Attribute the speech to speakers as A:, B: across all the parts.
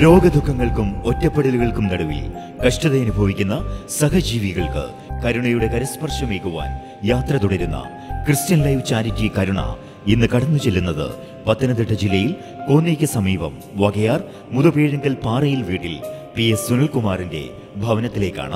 A: രോഗദുഃഖങ്ങൾക്കും ഒറ്റപ്പെടലുകൾക്കും നടുവിൽ കഷ്ടത അനുഭവിക്കുന്ന സഹജീവികൾക്ക് കരുണയുടെ കരസ്പർശമേകുവാൻ യാത്ര തുടരുന്ന ക്രിസ്ത്യൻ ലൈവ് ചാരിറ്റി കരുണ ഇന്ന് കടന്നു ചെല്ലുന്നത് പത്തനംതിട്ട ജില്ലയിൽ കോന്നയ്ക്ക് സമീപം വകയാർ മുതുപേഴങ്കൽ പാറയിൽ വീട്ടിൽ പി എസ് സുനിൽകുമാറിന്റെ ഭവനത്തിലേക്കാണ്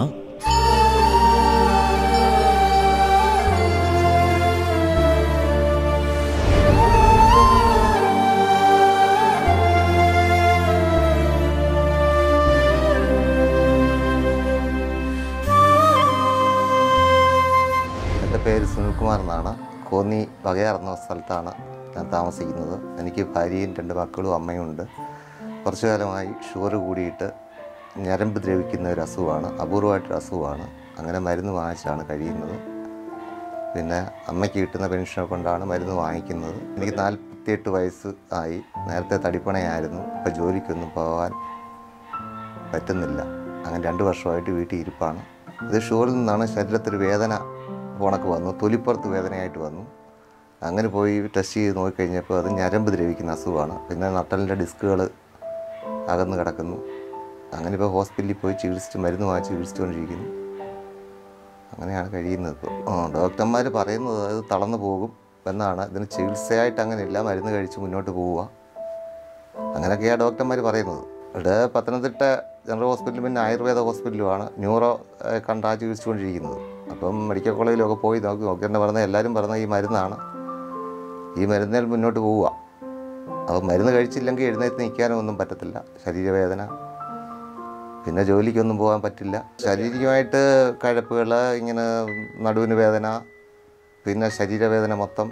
B: എൻ്റെ പേര് സുനിൽകുമാർ എന്നാണ് കോന്നി വകയാർ എന്ന സ്ഥലത്താണ് ഞാൻ താമസിക്കുന്നത് എനിക്ക് ഭാര്യയും രണ്ട് മക്കളും അമ്മയും ഉണ്ട് കുറച്ചു കാലമായി ഷുഗർ കൂടിയിട്ട് ഞരമ്പ് ദ്രവിക്കുന്ന ഒരു അസുഖമാണ് അപൂർവമായിട്ടൊരു അസുഖമാണ് അങ്ങനെ മരുന്ന് വാങ്ങിച്ചാണ് കഴിയുന്നത് പിന്നെ അമ്മയ്ക്ക് കിട്ടുന്ന പെൻഷൻ കൊണ്ടാണ് മരുന്ന് വാങ്ങിക്കുന്നത് എനിക്ക് നാൽപ്പത്തിയെട്ട് വയസ്സ് ആയി നേരത്തെ തടിപ്പണയായിരുന്നു ഇപ്പോൾ ജോലിക്കൊന്നും പോകാൻ പറ്റുന്നില്ല അങ്ങനെ രണ്ട് വർഷമായിട്ട് വീട്ടിൽ ഇരിപ്പാണ് ഇത് ഷുഗറിൽ നിന്നാണ് ശരീരത്തിൽ വേദന ഉണക്ക് വന്നു തൊലിപ്പുറത്ത് വേദനയായിട്ട് വന്നു അങ്ങനെ പോയി ടെസ്റ്റ് ചെയ്ത് നോക്കിക്കഴിഞ്ഞപ്പോൾ അത് ഞരമ്പ് ദ്രവിക്കുന്ന അസുഖമാണ് പിന്നെ നട്ടലിൻ്റെ ഡിസ്കുകൾ അകന്ന് കിടക്കുന്നു അങ്ങനെ ഇപ്പോൾ ഹോസ്പിറ്റലിൽ പോയി ചികിത്സിച്ച് മരുന്ന് വാങ്ങിച്ച് ചികിത്സിച്ചുകൊണ്ടിരിക്കുന്നു അങ്ങനെയാണ് കഴിയുന്നത് ഇപ്പോൾ ഡോക്ടർമാർ പറയുന്നത് അത് തളർന്നു പോകും എന്നാണ് ഇതിന് ചികിത്സയായിട്ട് അങ്ങനെയില്ല മരുന്ന് കഴിച്ച് മുന്നോട്ട് പോവുക അങ്ങനെയൊക്കെയാണ് ഡോക്ടർമാർ പറയുന്നത് ഇവിടെ പത്തനംതിട്ട ജനറൽ ഹോസ്പിറ്റലും പിന്നെ ആയുർവേദ ഹോസ്പിറ്റലുമാണ് ന്യൂറോ ഏഹ്, കണ്ടാ ചികിത്സിച്ചുകൊണ്ടിരിക്കുന്നത് അപ്പം മെഡിക്കൽ കോളേജിലൊക്കെ പോയി നോക്കി നോക്കി തന്നെ പറഞ്ഞ എല്ലാവരും പറഞ്ഞ ഈ മരുന്നാണ് ഈ മരുന്നിൽ മുന്നോട്ട് പോവുക അപ്പം മരുന്ന് കഴിച്ചില്ലെങ്കിൽ എഴുന്നേറ്റ് നിൽക്കാനോ ഒന്നും പറ്റത്തില്ല ശരീരവേദന പിന്നെ ജോലിക്കൊന്നും പോകാൻ പറ്റില്ല ശാരീരികമായിട്ട് കഴപ്പുകൾ ഇങ്ങനെ നടുവിന് വേദന പിന്നെ ശരീരവേദന മൊത്തം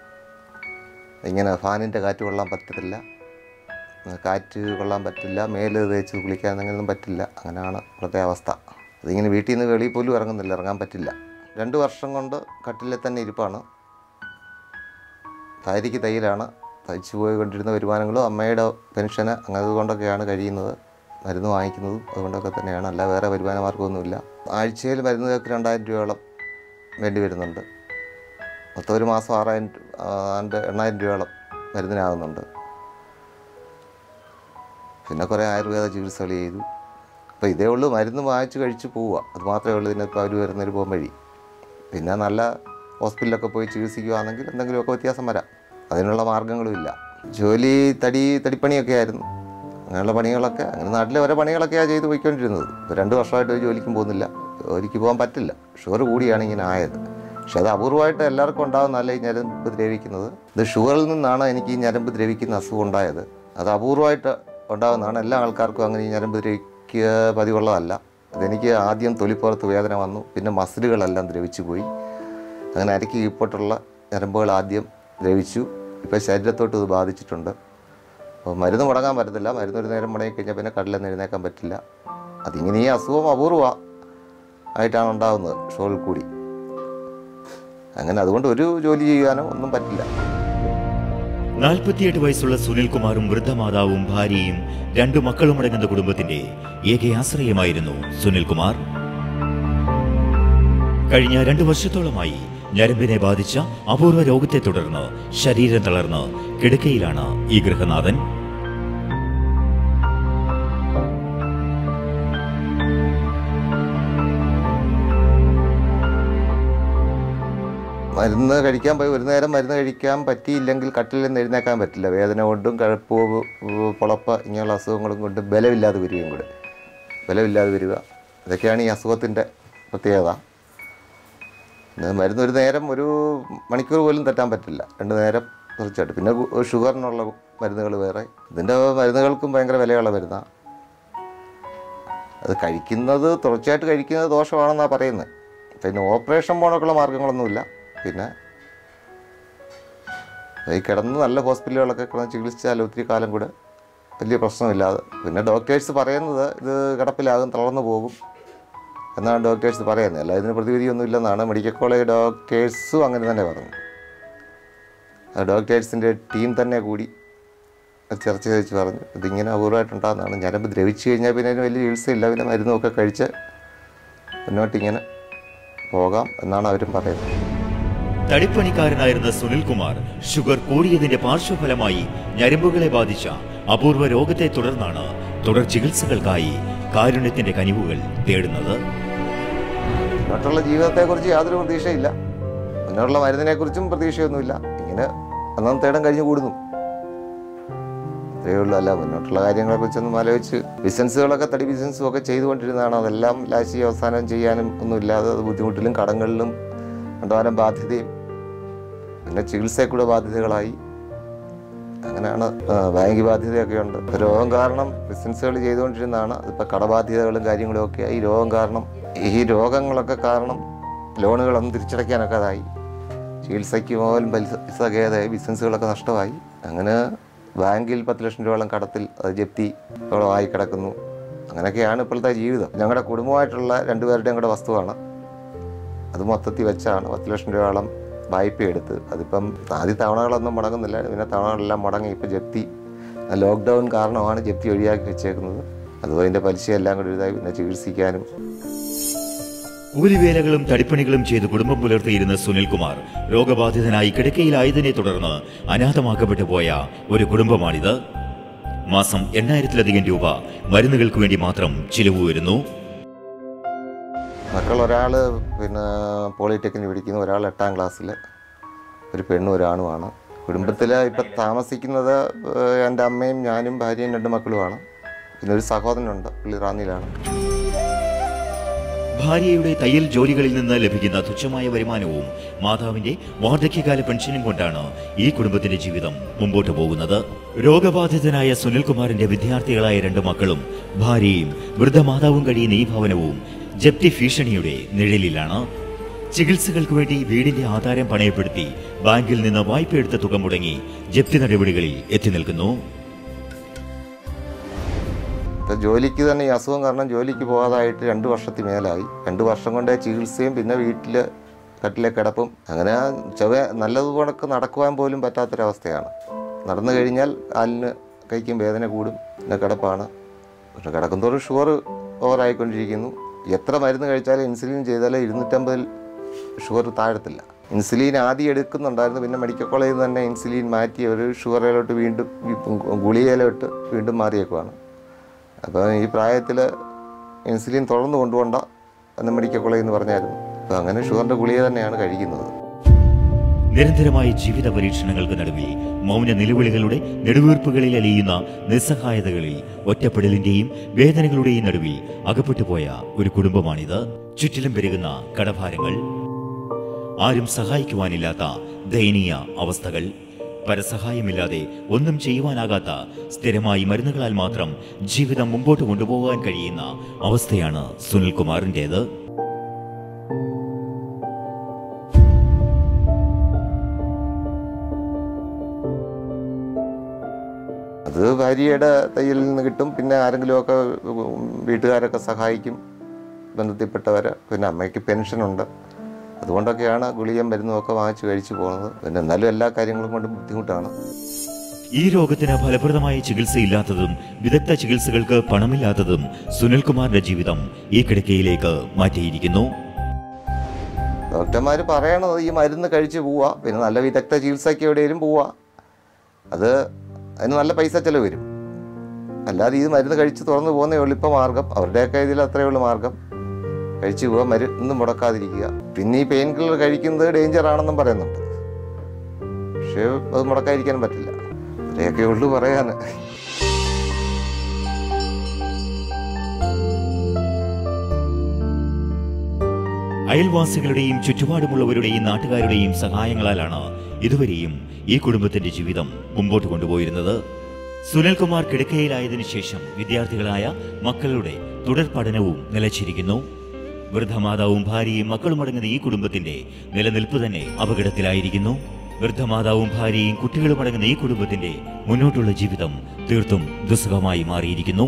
B: ഇങ്ങനെ ഫാനിൻ്റെ കാറ്റ് കൊള്ളാൻ പറ്റത്തില്ല കാറ്റ് കൊള്ളാൻ പറ്റില്ല മേല് തേച്ച് കുളിക്കാൻ അങ്ങനെയൊന്നും പറ്റില്ല അങ്ങനെയാണ് ഇവിടുത്തെ അവസ്ഥ അതിങ്ങനെ വീട്ടിൽ നിന്ന് വെളിയിൽ പോലും ഇറങ്ങുന്നില്ല ഇറങ്ങാൻ പറ്റില്ല രണ്ട് വർഷം കൊണ്ട് കട്ടിലിൽ തന്നെ ഇരിപ്പാണ് ഭാര്യയ്ക്ക് തയ്യലാണ് തയ്ച്ചു പോയിക്കൊണ്ടിരുന്ന വരുമാനങ്ങളും അമ്മയുടെ പെൻഷന് അങ്ങനെ അതുകൊണ്ടൊക്കെയാണ് കഴിയുന്നത് മരുന്ന് വാങ്ങിക്കുന്നതും അതുകൊണ്ടൊക്കെ തന്നെയാണ് അല്ല വേറെ വരുമാന മാർഗ്ഗമൊന്നുമില്ല ആഴ്ചയിൽ മരുന്ന് കേൾക്ക് രണ്ടായിരം രൂപയോളം വേണ്ടി വരുന്നുണ്ട് മൊത്തം ഒരു മാസം ആറായിരം രൂ- ആ, ആണ്ട് എണ്ണായിരം രൂപയോളം മരുന്നിനാകുന്നുണ്ട് പിന്നെ കുറേ ആയുർവേദ ചികിത്സകൾ ചെയ്തു അപ്പോൾ ഇതേ ഉള്ളൂ മരുന്ന് വാങ്ങിച്ച് കഴിച്ച് പോവുക അത് മാത്രമേ ഉള്ളൂ ഇതിനിപ്പോൾ അവർ വരുന്നൊരു പോകാൻ വഴി പിന്നെ നല്ല ഹോസ്പിറ്റലിലൊക്കെ പോയി ചികിത്സിക്കുകയാണെങ്കിൽ എന്തെങ്കിലുമൊക്കെ വ്യത്യാസം വരാം അതിനുള്ള മാർഗ്ഗങ്ങളും ഇല്ല ജോലി തടി തടിപ്പണിയൊക്കെ ആയിരുന്നു അങ്ങനെയുള്ള പണികളൊക്കെ അങ്ങനെ നാട്ടിലെ ഓരോ പണികളൊക്കെയാണ് ചെയ്ത് പോയിക്കൊണ്ടിരുന്നത് ഇപ്പോൾ രണ്ട് വർഷമായിട്ട് ഒരു ജോലിക്കും പോകുന്നില്ല ജോലിക്ക് പോകാൻ പറ്റില്ല ഷുഗർ കൂടിയാണ് ഇങ്ങനെ ആയത് പക്ഷെ അത് അപൂർവമായിട്ട് എല്ലാവർക്കും ഉണ്ടാകുന്നതല്ല ഈ ഞരമ്പ് ദ്രവിക്കുന്നത് ഇത് ഷുഗറിൽ നിന്നാണ് എനിക്ക് ഈ ഞരമ്പ് ദ്രവിക്കുന്ന അസുഖം ഉണ്ടായത് അത് അപൂർവമായിട്ട് ഉണ്ടാകുന്നതാണ് എല്ലാ ആൾക്കാർക്കും അങ്ങനെ ഈ ഞരമ്പ് ദ്രവിക്കുക പതിവുള്ളതല്ല അതെനിക്ക് ആദ്യം തൊലിപ്പുറത്ത് വേദന വന്നു പിന്നെ മസിലുകളെല്ലാം ദ്രവിച്ചു പോയി അങ്ങനെ അരക്ക് കീഴ്പോട്ടുള്ള ഞരമ്പുകൾ ആദ്യം ദ്രവിച്ചു ഇപ്പോൾ ശരീരത്തോട്ട് ഇത് ബാധിച്ചിട്ടുണ്ട് അപ്പോൾ മരുന്ന് മുടങ്ങാൻ പറ്റത്തില്ല മരുന്ന് ഒരു നേരം മുടങ്ങി കഴിഞ്ഞാൽ പിന്നെ കടലിൽ എഴുന്നേക്കാൻ പറ്റില്ല അതിങ്ങനെ ഈ അസുഖം അപൂർവ ആയിട്ടാണ് ഉണ്ടാകുന്നത് ഷോളിൽ കൂടി അങ്ങനെ അതുകൊണ്ട് ഒരു ജോലി ചെയ്യാനോ ഒന്നും പറ്റില്ല
A: നാൽപ്പത്തിയെട്ട് വയസ്സുള്ള സുനിൽകുമാറും വൃദ്ധമാതാവും ഭാര്യയും രണ്ടു മക്കളും അടങ്ങുന്ന കുടുംബത്തിന്റെ ഏക ആശ്രയമായിരുന്നു സുനിൽകുമാർ കഴിഞ്ഞ രണ്ടു വർഷത്തോളമായി ഞരമ്പിനെ ബാധിച്ച അപൂർവ രോഗത്തെ തുടർന്ന് ശരീരം തളർന്ന് കിടക്കയിലാണ് ഈ ഗൃഹനാഥൻ
B: മരുന്ന് കഴിക്കാൻ പോയി ഒരു നേരം മരുന്ന് കഴിക്കാൻ പറ്റിയില്ലെങ്കിൽ കട്ടിലിൽ നിന്ന് എഴുന്നേക്കാൻ പറ്റില്ല വേദന കൊണ്ടും കഴപ്പ് പൊളപ്പ് ഇങ്ങനെയുള്ള അസുഖങ്ങളും കൊണ്ട് ബലമില്ലാതെ വരികയും കൂടെ ബലമില്ലാതെ വരിക ഇതൊക്കെയാണ് ഈ അസുഖത്തിൻ്റെ പ്രത്യേകത ഇത് മരുന്ന് ഒരു നേരം ഒരു മണിക്കൂർ പോലും തെറ്റാൻ പറ്റില്ല രണ്ട് നേരം തീർച്ചയായിട്ടും പിന്നെ ഗു- ഷുഗറിനുള്ള മരുന്നുകൾ വേറെ ഇതിൻ്റെ മരുന്നുകൾക്കും ഭയങ്കര വിലയുള്ള മരുന്നാണ് അത് കഴിക്കുന്നത് തുടർച്ചയായിട്ട് കഴിക്കുന്നത് ദോഷമാണെന്നാണ് പറയുന്നത് പിന്നെ ഓപ്പറേഷൻ പോണൊക്കെയുള്ള മാർഗങ്ങളൊന്നുമില്ല പിന്നെ ഈ കിടന്ന് നല്ല ഹോസ്പിറ്റലുകളൊക്കെ കിടന്ന് ചികിത്സിച്ചാൽ ഒത്തിരി കാലം കൂടെ വലിയ പ്രശ്നമില്ലാതെ പിന്നെ ഡോക്ടേഴ്സ് പറയുന്നത് ഇത് കിടപ്പിലാകും തളർന്നു പോകും എന്നാണ് ഡോക്ടേഴ്സ് പറയുന്നത് അല്ല ഇതിന് പ്രതിവിധിയൊന്നും ഇല്ലെന്നാണ് മെഡിക്കൽ കോളേജ് ഡോക്ടേഴ്സും അങ്ങനെ തന്നെ പറഞ്ഞു ആ ഡോക്ടേഴ്സിൻ്റെ ടീം തന്നെ കൂടി അത് ചർച്ച ചെയ്ത് പറഞ്ഞു ഇതിങ്ങനെ അപൂർവമായിട്ടുണ്ടാകുന്നതാണ് ഞരമ്പ് ദ്രവിച്ചു കഴിഞ്ഞാൽ പിന്നെ അതിന് വലിയ ചികിത്സയില്ല പിന്നെ മരുന്നൊക്കെ കഴിച്ച് മുന്നോട്ടിങ്ങനെ പോകാം എന്നാണ് അവരും പറയുന്നത്
A: തടിപ്പണിക്കാരനായിരുന്ന സുനിൽകുമാർ ഷുഗർ കൂടിയതിന്റെ പാർശ്വഫലമായി ഞരമ്പുകളെ ബാധിച്ച അപൂർവ രോഗത്തെ തുടർന്നാണ് തുടർ ചികിത്സകൾക്കായി കാരുണ്യത്തിന്റെ കനിവുകൾ തേടുന്നത്
B: മുന്നോട്ടുള്ള ജീവിതത്തെക്കുറിച്ച് യാതൊരു പ്രതീക്ഷയില്ല മുന്നോട്ടുള്ള മരുന്നിനെക്കുറിച്ചും പ്രതീക്ഷയൊന്നുമില്ല ഇങ്ങനെ അന്നത്തേടം കഴിഞ്ഞു കൂടുന്നു ഇത്രയേ ഉള്ളൂ അല്ല മുന്നോട്ടുള്ള കാര്യങ്ങളെക്കുറിച്ചൊന്നും ആലോചിച്ച് ബിസിനസ്സുകളൊക്കെ തടി ബിസിനസ്സും ഒക്കെ ചെയ്തുകൊണ്ടിരുന്നതാണ് അതെല്ലാം ലാശി അവസാനം ചെയ്യാനും ഒന്നുമില്ലാതെ അത് ബുദ്ധിമുട്ടിലും കടങ്ങളിലും കണ്ടവാനം ബാധ്യതയും പിന്നെ ചികിത്സയെക്കൂടെ ബാധ്യതകളായി അങ്ങനെയാണ് ആ, ബാങ്ക് ബാധ്യതയൊക്കെ ഉണ്ട് ഇപ്പൊ രോഗം കാരണം ബിസിനസ്സുകൾ ചെയ്തുകൊണ്ടിരുന്നതാണ് അതിപ്പോൾ കടബാധ്യതകളും കാര്യങ്ങളും ഒക്കെ ആയി രോഗം കാരണം ഈ രോഗങ്ങളൊക്കെ കാരണം ലോണുകളൊന്നും തിരിച്ചടയ്ക്കാനൊക്കെ അതായി ചികിത്സയ്ക്ക് പോലും പൈസ പൈസ തികയാതായി ബിസിനസ്സുകളൊക്കെ നഷ്ടമായി അങ്ങനെ ബാങ്കിൽ പത്ത് ലക്ഷം രൂപയോളം കടത്തിൽ അത് ജപ്തി ആയി കിടക്കുന്നു അങ്ങനെയൊക്കെയാണ് ഇപ്പോഴത്തെ ജീവിതം ഞങ്ങളുടെ കുടുംബമായിട്ടുള്ള രണ്ടുപേരുടെയും കൂടെ വസ്തുവാണ് അത് മൊത്തത്തിൽ വെച്ചാണ് പത്ത് ലക്ഷം രൂപയോളം വായ്പ എടുത്ത് അതിപ്പം ആദ്യ തവണകളൊന്നും മുടങ്ങുന്നില്ല പിന്നെ തവണകളെല്ലാം മുടങ്ങി ഇപ്പം ജപ്തി ലോക്ക്ഡൗൺ കാരണമാണ് ജപ്തി ഒഴിവാക്കി വെച്ചേക്കുന്നത് അതും അതിൻ്റെ പലിശയെല്ലാം കൂടി ഇതായി പിന്നെ ചികിത്സിക്കാനും
A: കൂലിവേലകളും തടിപ്പണികളും ചെയ്ത് കുടുംബം പുലർത്തിയിരുന്ന സുനിൽകുമാർ രോഗബാധിതനായി കിടക്കയിലായതിനെ തുടർന്ന് അനാഥമാക്കപ്പെട്ടു പോയ ഒരു കുടുംബമാണിത് മാസം എണ്ണായിരത്തിലധികം രൂപ മരുന്നുകൾക്ക് വേണ്ടി മാത്രം ചിലവ് വരുന്നു
B: മക്കൾ ഒരാൾ പിന്നെ പോളിടെക്നിക് പഠിക്കുന്നു ഒരാൾ എട്ടാം ക്ലാസ്സിൽ ഒരു പെണ്ണും ഒരാണുമാണ് കുടുംബത്തിൽ ഇപ്പം താമസിക്കുന്നത് ഏഹ്, എൻ്റെ അമ്മയും ഞാനും ഭാര്യയും രണ്ട് മക്കളുമാണ് പിന്നെ ഒരു സഹോദരനുണ്ട് പുള്ളി റാന്നിയിലാണ്
A: ഭാര്യയുടെ തയ്യൽ ജോലികളിൽ നിന്ന് ലഭിക്കുന്ന തുച്ഛമായ വരുമാനവും മാതാവിന്റെ വാർദ്ധക്യകാല പെൻഷനും കൊണ്ടാണ് ഈ കുടുംബത്തിന്റെ ജീവിതം മുമ്പോട്ട് പോകുന്നത് രോഗബാധിതനായ സുനിൽകുമാറിന്റെ വിദ്യാർത്ഥികളായ രണ്ട് മക്കളും ഭാര്യയും വൃദ്ധമാതാവും കഴിയുന്ന ഈ ഭവനവും ജപ്തി ഭീഷണിയുടെ നിഴലിലാണ് ചികിത്സകൾക്ക് വേണ്ടി വീടിന്റെ ആധാരം പണയപ്പെടുത്തി ബാങ്കിൽ നിന്ന് വായ്പയെടുത്ത തുക മുടങ്ങി ജപ്തി നടപടികളിൽ എത്തി നിൽക്കുന്നു
B: ഇപ്പം ജോലിക്ക് തന്നെ ഈ അസുഖം കാരണം ജോലിക്ക് പോകാതായിട്ട് രണ്ട് വർഷത്തിൽ മേലായി രണ്ട് വർഷം കൊണ്ട് ചികിത്സയും പിന്നെ വീട്ടിൽ കട്ടിലെ കിടപ്പും അങ്ങനെ ചൊവ്വ നല്ലതുപോലെ നടക്കുവാൻ പോലും പറ്റാത്തൊരവസ്ഥയാണ് നടന്നു കഴിഞ്ഞാൽ കാലിന് കൈക്കും വേദന കൂടും പിന്നെ കിടപ്പാണ് പക്ഷെ കിടക്കുന്തോറും ഷുഗർ ഓവറായിക്കൊണ്ടിരിക്കുന്നു എത്ര മരുന്ന് കഴിച്ചാലും ഇൻസുലിൻ ചെയ്താലും ഇരുന്നൂറ്റമ്പതിൽ ഷുഗർ താഴത്തില്ല ഇൻസുലിൻ ആദ്യം എടുക്കുന്നുണ്ടായിരുന്നു പിന്നെ മെഡിക്കൽ കോളേജിൽ നിന്ന് തന്നെ ഇൻസുലിൻ മാറ്റി ഒരു ഷുഗറിലോട്ട് വീണ്ടും ഈ ഗുളികയിലോട്ട് വീണ്ടും മാറിയേക്കുവാണ് അപ്പോൾ ഈ പ്രായത്തിൽ ഇൻസുലിൻ തുടർന്ന് കൊണ്ടുപോകണ്ട എന്ന് മെഡിക്കൽ കോളേജിൽ നിന്ന് പറഞ്ഞായിരുന്നു അപ്പോൾ അങ്ങനെ ഷുഗറിൻ്റെ ഗുളിക തന്നെയാണ് കഴിക്കുന്നത്
A: നിരന്തരമായ ജീവിത പരീക്ഷണങ്ങൾക്ക് നടുവിൽ മൗന നിലവിളികളുടെ നെടുവീർപ്പുകളിൽ അലിയുന്ന നിസ്സഹായതകളിൽ ഒറ്റപ്പെടലിന്റെയും വേദനകളുടെയും നടുവിൽ അകപ്പെട്ടുപോയ ഒരു കുടുംബമാണിത് ചുറ്റിലും പെരുകുന്ന കടഭാരങ്ങൾ ആരും സഹായിക്കുവാനില്ലാത്ത ദയനീയ അവസ്ഥകൾ പരസഹായമില്ലാതെ ഒന്നും ചെയ്യുവാനാകാത്ത സ്ഥിരമായി മരുന്നുകളാൽ മാത്രം ജീവിതം മുമ്പോട്ട് കൊണ്ടുപോകാൻ കഴിയുന്ന അവസ്ഥയാണ് സുനിൽകുമാറിൻ്റേത്
B: അത് ഭാര്യയുടെ തയ്യലിൽ നിന്ന് കിട്ടും പിന്നെ ആരെങ്കിലുമൊക്കെ വീട്ടുകാരൊക്കെ സഹായിക്കും ബന്ധത്തിൽപ്പെട്ടവർ പിന്നെ അമ്മയ്ക്ക് പെൻഷനുണ്ട് അതുകൊണ്ടൊക്കെയാണ് ഗുളികയും മരുന്നുമൊക്കെ വാങ്ങിച്ച് കഴിച്ചു പോകുന്നത് പിന്നെ എന്നാലും എല്ലാ കാര്യങ്ങളും കൊണ്ടും ബുദ്ധിമുട്ടാണ്
A: ഈ രോഗത്തിന് ഫലപ്രദമായ ചികിത്സയില്ലാത്തതും വിദഗ്ധ ചികിത്സകൾക്ക് പണമില്ലാത്തതും സുനിൽകുമാറിന്റെ ജീവിതം ഈ കിടക്കയിലേക്ക് മാറ്റിയിരിക്കുന്നു
B: ഡോക്ടർമാർ പറയണത് ഈ മരുന്ന് കഴിച്ച് പോവുക പിന്നെ നല്ല വിദഗ്ധ ചികിത്സയ്ക്ക് എവിടെയും പോവുക അത് അതിന് നല്ല പൈസ ചിലവ് വരും അല്ലാതെ ഈ മരുന്ന് കഴിച്ച് തുറന്നു പോകുന്ന എളുപ്പ മാർഗം അവരുടെയൊക്കെ ഇതിൽ അത്രയേ ഉള്ളൂ മാർഗം കഴിച്ചു പോവുക മരുന്ന് മുടക്കാതിരിക്കുക പിന്നെ ഈ പെയിൻ കില്ലർ കഴിക്കുന്നത് ഡേഞ്ചർ ആണെന്നും പറയുന്നുണ്ട് പക്ഷേ അത് മുടക്കാതിരിക്കാൻ പറ്റില്ല ഇത്രയൊക്കെ ഉള്ളൂ പറയാൻ
A: അയൽവാസികളുടെയും ചുറ്റുപാടുമുള്ളവരുടെയും നാട്ടുകാരുടെയും സഹായങ്ങളാലാണ് ഇതുവരെയും ഈ കുടുംബത്തിന്റെ ജീവിതം മുമ്പോട്ട് കൊണ്ടുപോയിരുന്നത് സുനിൽകുമാർ കിടക്കയിലായതിനു ശേഷം വിദ്യാർത്ഥികളായ മക്കളുടെ തുടർ പഠനവും നിലച്ചിരിക്കുന്നു വൃദ്ധമാതാവും ഭാര്യയും മക്കളും അടങ്ങുന്ന ഈ കുടുംബത്തിന്റെ നിലനിൽപ്പ് തന്നെ അപകടത്തിലായിരിക്കുന്നു വൃദ്ധമാതാവും ഭാര്യയും കുട്ടികളും അടങ്ങുന്ന ഈ കുടുംബത്തിന്റെ മുന്നോട്ടുള്ള ജീവിതം തീർത്തും ദുസ്സഹമായി മാറിയിരിക്കുന്നു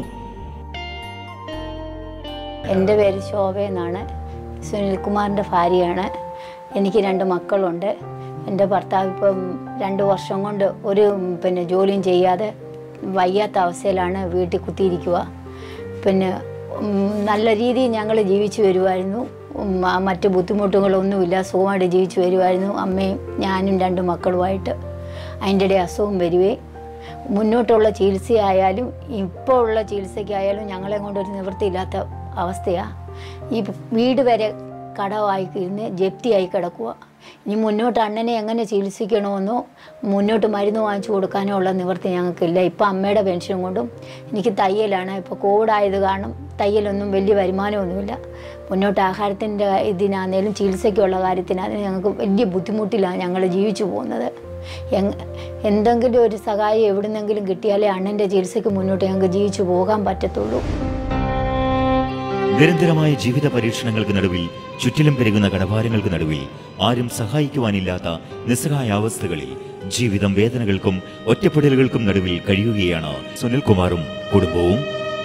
C: എൻ്റെ പേര് ശോഭ എന്നാണ് സുനിൽകുമാറിൻ്റെ ഭാര്യയാണ് എനിക്ക് രണ്ട് മക്കളുണ്ട് എൻ്റെ ഭർത്താവ് ഇപ്പം രണ്ട് വർഷം കൊണ്ട് ഒരു പിന്നെ ജോലിയും ചെയ്യാതെ വയ്യാത്ത അവസ്ഥയിലാണ് വീട്ടിൽ കുത്തിയിരിക്കുക പിന്നെ ഉം, നല്ല രീതിയിൽ ഞങ്ങൾ ജീവിച്ചു വരുമായിരുന്നു ഉം, മ- മറ്റ് ബുദ്ധിമുട്ടുകളൊന്നുമില്ല സുഖമായിട്ട് ജീവിച്ചു വരുമായിരുന്നു അമ്മയും ഞാനും രണ്ട് മക്കളുമായിട്ട് അതിൻ്റെ ഇടയിൽ അസുഖം വരുവേ മുന്നോട്ടുള്ള ചികിത്സയായാലും ഇപ്പോൾ ഉള്ള ചികിത്സയ്ക്കായാലും ഞങ്ങളെ കൊണ്ടൊരു നിവൃത്തിയില്ലാത്ത അവസ്ഥയാണ് ഈ വീട് വരെ കടമായി ഇരുന്ന് ജപ്തിയായി കിടക്കുക ഇനി മുന്നോട്ട് അണ്ണനെ എങ്ങനെ ചികിത്സിക്കണമെന്നോ മുന്നോട്ട് മരുന്ന് വാങ്ങിച്ചു കൊടുക്കാനോ ഉള്ള നിവൃത്തി ഞങ്ങൾക്കില്ല ഇപ്പം അമ്മയുടെ പെൻഷൻ കൊണ്ടും എനിക്ക് തയ്യലാണ് ഇപ്പോൾ കോവിഡായത് കാരണം തയ്യലൊന്നും വലിയ വരുമാനമൊന്നുമില്ല മുന്നോട്ട് ആഹാരത്തിൻ്റെ ഇതിനാണേലും ചികിത്സയ്ക്കുള്ള കാര്യത്തിനാണെങ്കിലും ഞങ്ങൾക്ക് വലിയ ബുദ്ധിമുട്ടിലാണ് ഞങ്ങൾ ജീവിച്ചു പോകുന്നത് എങ് എന്തെങ്കിലും ഒരു സഹായം എവിടുന്നെങ്കിലും കിട്ടിയാലേ അണ്ണൻ്റെ ചികിത്സയ്ക്ക് മുന്നോട്ട് ഞങ്ങൾക്ക് ജീവിച്ചു പോകാൻ പറ്റത്തുള്ളൂ
A: നിരന്തരമായ ജീവിത പരീക്ഷണങ്ങൾക്ക് നടുവിൽ ചുറ്റിലും പെരുകുന്ന കടഭാരങ്ങൾക്ക് നടുവിൽ ആരും സഹായിക്കുവാനില്ലാത്ത നിസ്സഹായാവസ്ഥകളിൽ ജീവിതം വേദനകൾക്കും ഒറ്റപ്പെടലുകൾക്കും നടുവിൽ കഴിയുകയാണ് സുനിൽകുമാറും കുടുംബവും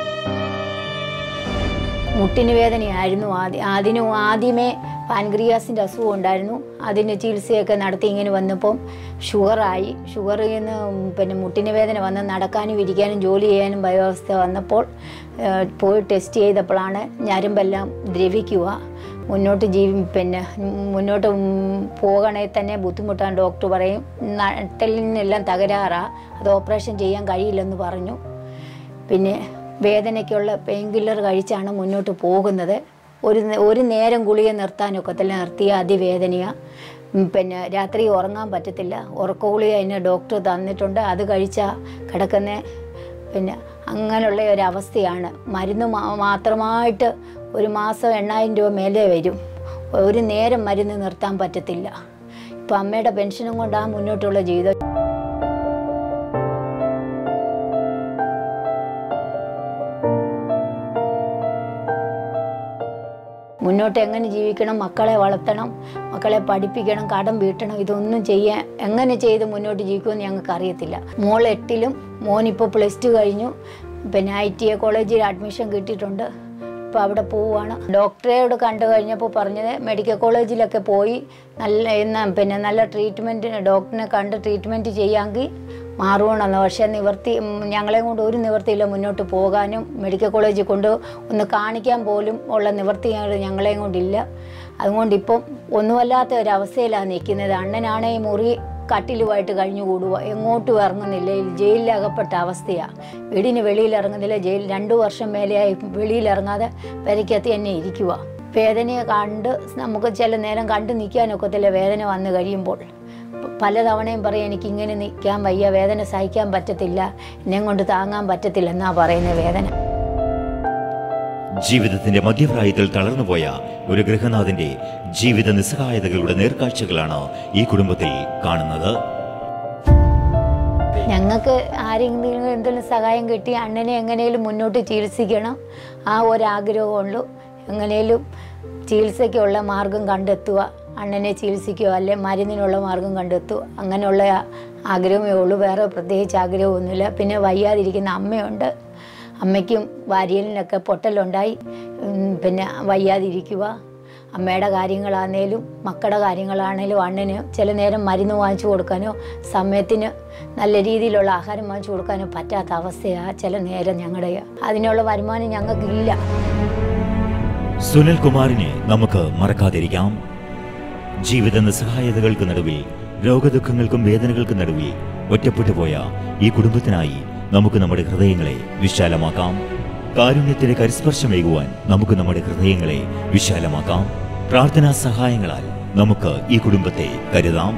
C: മുട്ടിന് വേദനയായിരുന്നു ആദ്യം അതിന് ആദ്യമേ പാൻക്രിയാസിൻ്റെ അസുഖം ഉണ്ടായിരുന്നു അതിന് ചികിത്സയൊക്കെ നടത്തി ഇങ്ങനെ വന്നപ്പം ഷുഗറായി ഷുഗറിൽ നിന്ന് പിന്നെ മുട്ടിന് വേദന വന്ന് നടക്കാനും ഇരിക്കാനും ജോലി ചെയ്യാനും ഭയാവസ്ഥ വന്നപ്പോൾ ഏഹ്, പോയി ടെസ്റ്റ് ചെയ്തപ്പോഴാണ് ഞരമ്പെല്ലാം ദ്രവിക്കുക മുന്നോട്ട് ജീവി പിന്നെ മുന്നോട്ട് ഉം പോകണേ തന്നെ ബുദ്ധിമുട്ടാണ് ഡോക്ടർ പറയും നട്ടലിനെല്ലാം തകരാറാ അത് ഓപ്പറേഷൻ ചെയ്യാൻ കഴിയില്ലെന്ന് പറഞ്ഞു പിന്നെ വേദനയ്ക്കുള്ള പെയിൻ കില്ലർ കഴിച്ചാണ് മുന്നോട്ട് പോകുന്നത് ഒരു നേ- ഒരു നേരം ഗുളിക നിർത്താനൊക്കത്തില്ല നിർത്തിയ അതിവേദനയാണ് ഉം, പിന്നെ രാത്രി ഉറങ്ങാൻ പറ്റത്തില്ല ഉറക്ക ഗുളിക അതിന് ഡോക്ടർ തന്നിട്ടുണ്ട് അത് കഴിച്ചാൽ കിടക്കുന്ന പിന്നെ അങ്ങനെയുള്ള ഒരു അവസ്ഥയാണ് മരുന്ന് മാ- മാത്രമായിട്ട് ഒരു മാസം എണ്ണായിരം രൂപ മേലെ വരും ഒരു നേരം മരുന്ന് നിർത്താൻ പറ്റത്തില്ല ഇപ്പം അമ്മയുടെ പെൻഷനും കൊണ്ടാണ് മുന്നോട്ടുള്ള ജീവിതം മുന്നോട്ട് എങ്ങനെ ജീവിക്കണം മക്കളെ വളർത്തണം മക്കളെ പഠിപ്പിക്കണം കടം വീട്ടണം ഇതൊന്നും ചെയ്യാൻ എങ്ങനെ ചെയ്ത് മുന്നോട്ട് ജീവിക്കുമെന്ന് ഞങ്ങൾക്ക് അറിയത്തില്ല മോൾ എട്ടിലും മോൻ ഇപ്പോൾ പ്ലസ് ടു കഴിഞ്ഞു പിന്നെ ഐ ടി എ കോളേജിൽ അഡ്മിഷൻ കിട്ടിയിട്ടുണ്ട് ഇപ്പോൾ അവിടെ പോവുകയാണ് ഡോക്ടറെയോട് കണ്ടു കഴിഞ്ഞപ്പോൾ പറഞ്ഞത് മെഡിക്കൽ കോളേജിലൊക്കെ പോയി നല്ല എന്നാ പിന്നെ നല്ല ട്രീറ്റ്മെൻറ്റ് ഡോക്ടറിനെ കണ്ട് ട്രീറ്റ്മെൻറ്റ് ചെയ്യാമെങ്കിൽ മാറുകയാണെന്ന് പക്ഷേ നിവർത്തി ഉം, ഞങ്ങളെ കൊണ്ട് ഒരു നിവർത്തിയില്ല മുന്നോട്ട് പോകാനും മെഡിക്കൽ കോളേജിൽ കൊണ്ട് ഒന്ന് കാണിക്കാൻ പോലും ഉള്ള നിവർത്തി ഞങ്ങൾ- ഞങ്ങളെയും കൊണ്ടില്ല അതുകൊണ്ട് ഇപ്പം ഒന്നുമല്ലാത്ത ഒരവസ്ഥയിലാണ് നിൽക്കുന്നത് അണ്ണനാണ് ഈ മുറി കട്ടിലുമായിട്ട് കഴിഞ്ഞുകൂടുക എങ്ങോട്ടും ഇറങ്ങുന്നില്ല ഈ ജയിലിൽ അകപ്പെട്ട അവസ്ഥയാണ് വീടിന് വെളിയിൽ ഇറങ്ങുന്നില്ല ജയിൽ രണ്ടു വർഷം മേലെയായി വെളിയിൽ ഇറങ്ങാതെ പെരയ്ക്കകത്ത് തന്നെ ഇരിക്കുക വേദനയെ കണ്ട് നമുക്ക് ചില നേരം കണ്ടു നിൽക്കാനൊക്കത്തില്ല വേദന വന്നു കഴിയുമ്പോൾ പ- പലതവണയും പറയും എനിക്ക് ഇങ്ങനെ നിൽക്കാൻ വയ്യ വേദന സഹിക്കാൻ പറ്റത്തില്ല എന്നെ കൊണ്ട് താങ്ങാൻ പറ്റത്തില്ല എന്നാ പറയുന്ന വേദന
A: ജീവിതത്തിന്റെ മധ്യപ്രായത്തിൽ തളർന്നുപോയ ഒരു ഗൃഹനാഥന്റെ ജീവിത നിസ്സഹായതകളുടെ നേർക്കാഴ്ചകളാണ് ഈ കുടുംബത്തിൽ കാണുന്നത്
C: ഞങ്ങൾക്ക് ആരെങ്കിലും എന്തെങ്കിലും സഹായം കിട്ടി അണ്ണനെ എങ്ങനെയും മുന്നോട്ട് ചികിത്സിക്കണം ആ ഒരാഗ്രഹമുള്ളൂ എങ്ങനെയും ചികിത്സയ്ക്കുള്ള മാർഗം കണ്ടെത്തുക അണ്ണനെ ചികിത്സിക്കുക അല്ലെ മരുന്നിനുള്ള മാർഗം കണ്ടെത്തുക അങ്ങനെയുള്ള ആഗ്രഹമേ ഉള്ളൂ വേറെ പ്രത്യേകിച്ച് ആഗ്രഹമൊന്നുമില്ല പിന്നെ വയ്യാതിരിക്കുന്ന അമ്മയുണ്ട് അമ്മയ്ക്കും വാരിയലിനൊക്കെ പൊട്ടലുണ്ടായി ഉം, പിന്നെ വയ്യാതിരിക്കുക അമ്മയുടെ കാര്യങ്ങളാണേലും മക്കളുടെ കാര്യങ്ങളാണേലും അണ്ണന് ചില നേരം മരുന്ന് വാങ്ങിച്ചു കൊടുക്കാനോ സമയത്തിന് നല്ല രീതിയിലുള്ള ആഹാരം വാങ്ങിച്ചു കൊടുക്കാനോ പറ്റാത്ത അവസ്ഥയാണ് ചില നേരം ഞങ്ങളുടെ അതിനുള്ള വരുമാനം ഞങ്ങൾക്കില്ല
A: സുനിൽ കുമാറിനെ നമുക്ക് മറക്കാതിരിക്കാം ജീവിത നിസ്സഹായതകൾക്ക് നടുവിൽ രോഗദുഃഖങ്ങൾക്കും വേദനകൾക്കും നടുവിൽ ഒറ്റപ്പെട്ടു പോയ ഈ കുടുംബത്തിനായി നമുക്ക് നമ്മുടെ ഹൃദയങ്ങളെ വിശാലമാക്കാം കാരുണ്യത്തിന്റെ കരിസ്പർശമേകുവാൻ നമുക്ക് നമ്മുടെ ഹൃദയങ്ങളെ വിശാലമാക്കാം പ്രാർത്ഥനാ സഹായങ്ങളാൽ നമുക്ക് ഈ കുടുംബത്തെ കരുതാം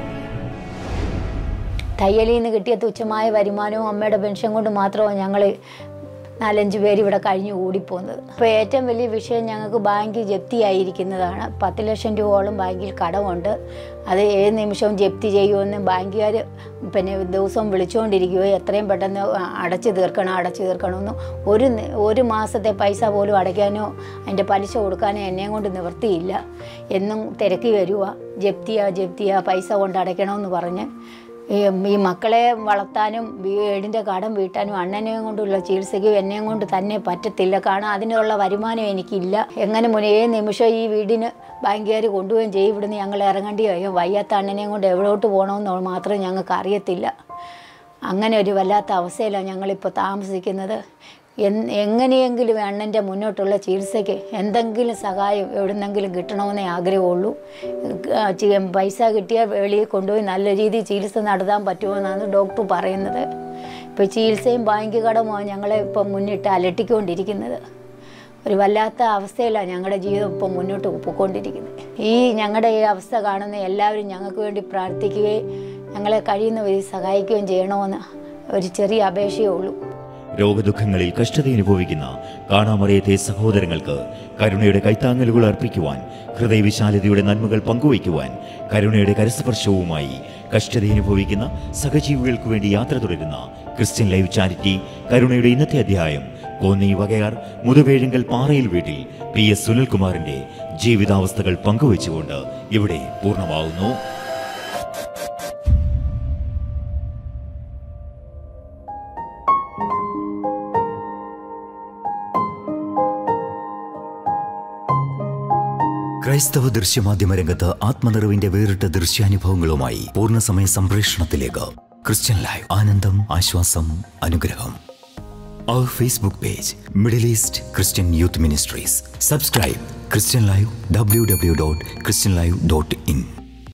C: തയ്യലിൽ നിന്ന് കിട്ടിയ തുച്ഛമായ വരുമാനവും അമ്മയുടെ പെൻഷൻ കൊണ്ട് മാത്രമാണ് ഞങ്ങൾ നാലഞ്ച് പേര് ഇവിടെ കഴിഞ്ഞു കൂടിപ്പോകുന്നത് അപ്പോൾ ഏറ്റവും വലിയ വിഷയം ഞങ്ങൾക്ക് ബാങ്ക് ജപ്തിയായിരിക്കുന്നതാണ് പത്ത് ലക്ഷം രൂപയോളം ബാങ്കിൽ കടമുണ്ട് അത് ഏത് നിമിഷവും ജപ്തി ചെയ്യുമെന്ന് ബാങ്കുകാർ പിന്നെ ദിവസവും വിളിച്ചുകൊണ്ടിരിക്കുകയോ എത്രയും പെട്ടെന്ന് അടച്ചു തീർക്കണം അടച്ചു തീർക്കണമെന്ന് ഒരു നി- ഒരു മാസത്തെ പൈസ പോലും അടയ്ക്കാനോ അതിൻ്റെ പലിശ കൊടുക്കാനോ എന്നെയും കൊണ്ട് നിവൃത്തിയില്ല എന്നും തിരക്കി വരുക ജപ്തിയാ ജപ്തിയാ പൈസ കൊണ്ട് അടയ്ക്കണമെന്ന് പറഞ്ഞ് ഈ ഈ മക്കളെ വളർത്താനും വീടിൻ്റെ കടം വീട്ടാനും അണ്ണനെയും കൊണ്ടുള്ള ചികിത്സയ്ക്കും എന്നെയും കൊണ്ട് തന്നെ പറ്റത്തില്ല കാരണം അതിനുള്ള വരുമാനം എനിക്കില്ല എങ്ങനെ മുന്നേ ഏത് നിമിഷം ഈ വീടിന് ബാങ്കുകാർ കൊണ്ടുപോവുകയും ചെയ്യും ഇവിടുന്ന് ഞങ്ങൾ ഇറങ്ങേണ്ടി വരും വയ്യാത്ത അണ്ണനെയും കൊണ്ട് എവിടോട്ട് പോകണമെന്ന് മാത്രം ഞങ്ങൾക്ക് അറിയത്തില്ല അങ്ങനെ ഒരു വല്ലാത്ത അവസ്ഥയിലാണ് ഞങ്ങളിപ്പോൾ താമസിക്കുന്നത് എൻ- എങ്ങനെയെങ്കിലും അണ്ണൻ്റെ മുന്നോട്ടുള്ള ചികിത്സയ്ക്ക് എന്തെങ്കിലും സഹായം എവിടുന്നെങ്കിലും കിട്ടണമെന്നേ ആഗ്രഹമുള്ളൂ ആ, ചി- പൈസ കിട്ടിയാൽ വെളിയിൽ കൊണ്ടുപോയി നല്ല രീതിയിൽ ചികിത്സ നടത്താൻ പറ്റുമെന്നാണ് ഡോക്ടർ പറയുന്നത് ഇപ്പോൾ ചികിത്സയും ബാങ്ക് കടമുമാണ് ഞങ്ങളെ ഇപ്പം മുന്നിട്ട് അലട്ടിക്കൊണ്ടിരിക്കുന്നത് ഒരു വല്ലാത്ത അവസ്ഥയിലാണ് ഞങ്ങളുടെ ജീവിതം ഇപ്പം മുന്നോട്ട് പോയിക്കൊണ്ടിരിക്കുന്നത് ഈ ഞങ്ങളുടെ ഈ അവസ്ഥ കാണുന്ന എല്ലാവരും ഞങ്ങൾക്ക് വേണ്ടി പ്രാർത്ഥിക്കുകയും ഞങ്ങളെ കഴിയുന്ന വഴി സഹായിക്കുകയും ചെയ്യണമെന്ന് ഒരു ചെറിയ അപേക്ഷയേ ഉള്ളൂ
A: രോഗദുഃഖങ്ങളിൽ കഷ്ടത അനുഭവിക്കുന്ന കാണാമറിയത്തെ സഹോദരങ്ങൾക്ക് കരുണയുടെ കൈത്താങ്ങലുകൾ അർപ്പിക്കുവാൻ ഹൃദയവിശാലതയുടെ നന്മകൾ പങ്കുവയ്ക്കുവാൻ കരുണയുടെ കരസ്പർശവുമായി കഷ്ടത അനുഭവിക്കുന്ന സഹജീവികൾക്ക് വേണ്ടി യാത്ര തുടരുന്ന ക്രിസ്ത്യൻ ലൈവ് ചാരിറ്റി കരുണയുടെ ഇന്നത്തെ അധ്യായം കോന്നി വകയാർ മുതുവേഴുങ്കൽ പാറയിൽ വീട്ടിൽ പി എസ് സുനിൽകുമാറിന്റെ ജീവിതാവസ്ഥകൾ പങ്കുവച്ചുകൊണ്ട് ഇവിടെ പൂർണ്ണമാവുന്നു ക്രൈസ്തവ ദൃശ്യമാധ്യമ രംഗത്ത് ആത്മനിറവിന്റെ വേറിട്ട ദൃശ്യാനുഭവങ്ങളുമായി പൂർണ്ണസമയ സംപ്രേഷണത്തിലേക്ക് ക്രിസ്ത്യൻ ലൈവ് ആനന്ദം ആശ്വാസം അനുഗ്രഹം അവർ Facebook page Middle East Christian youth ministries subscribe Christian live W W dot Christian live dot in